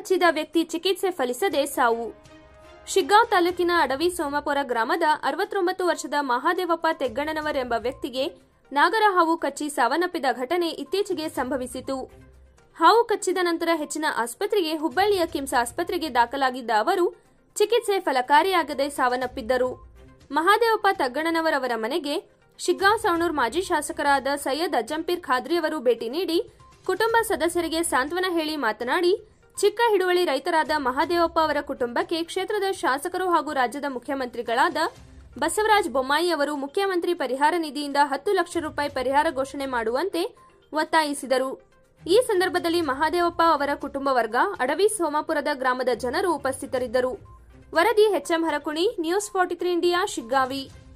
ಕಚ್ಚಿದ ವ್ಯಕ್ತಿ ಚಿಕಿತ್ಸೆ ಫಲಿಸದೆ ಸಾವು ಶಿಗ್ಗಾಂವ್ ತಾಲೂಕಿನ ಅಡವಿ ಸೋಮಾಪುರ ಗ್ರಾಮದ ಅರವತ್ತೊಂಬತ್ತು ವರ್ಷದ ಮಹಾದೇವಪ್ಪ ತೆಗ್ಗಣ್ಣನವರ್ ಎಂಬ ವ್ಯಕ್ತಿಗೆ ನಾಗರ ಹಾವು ಕಚ್ಚಿ ಸಾವನ್ನಪ್ಪಿದ ಘಟನೆ ಇತ್ತೀಚೆಗೆ ಸಂಭವಿಸಿತು ಹಾವು ಕಚ್ಚಿದ ನಂತರ ಹೆಚ್ಚಿನ ಆಸ್ಪತ್ರೆಗೆ ಹುಬ್ಬಳ್ಳಿಯ ಕಿಮ್ಸ್ ಆಸ್ಪತ್ರೆಗೆ ದಾಖಲಾಗಿದ್ದ ಅವರು ಚಿಕಿತ್ಸೆ ಫಲಕಾರಿಯಾಗದೆ ಸಾವನ್ನಪ್ಪಿದ್ದರು ಮಹಾದೇವಪ್ಪ ತಗ್ಗಣ್ಣನವರವರ ಮನೆಗೆ ಶಿಗ್ಗಾಂವ್ ಸವಣೂರ್ ಮಾಜಿ ಶಾಸಕರಾದ ಸೈಯದ್ ಅಜ್ಜಂಪೀರ್ ಖಾದ್ರಿಯವರು ಭೇಟಿ ನೀಡಿ ಕುಟುಂಬ ಸದಸ್ಯರಿಗೆ ಸಾಂತ್ವನ ಹೇಳಿ ಮಾತನಾಡಿ ಚಿಕ್ಕ ಹಿಡುವಳಿ ರೈತರಾದ ಮಹಾದೇವಪ್ಪ ಅವರ ಕುಟುಂಬಕ್ಕೆ ಕ್ಷೇತ್ರದ ಶಾಸಕರು ಹಾಗೂ ರಾಜ್ಯದ ಮುಖ್ಯಮಂತ್ರಿಗಳಾದ ಬಸವರಾಜ ಬೊಮ್ಮಾಯಿ ಅವರು ಮುಖ್ಯಮಂತ್ರಿ ಪರಿಹಾರ ನಿಧಿಯಿಂದ ಹತ್ತು ಲಕ್ಷ ರೂಪಾಯಿ ಪರಿಹಾರ ಘೋಷಣೆ ಮಾಡುವಂತೆ ಒತ್ತಾಯಿಸಿದರು ಈ ಸಂದರ್ಭದಲ್ಲಿ ಮಹಾದೇವಪ್ಪ ಅವರ ಕುಟುಂಬ ವರ್ಗ ಅಡವಿ ಸೋಮಾಪುರದ ಗ್ರಾಮದ ಜನರು ಉಪಸ್ಥಿತರಿದ್ದರು ವರದಿ HM Harakuni news forty three India Shiggavi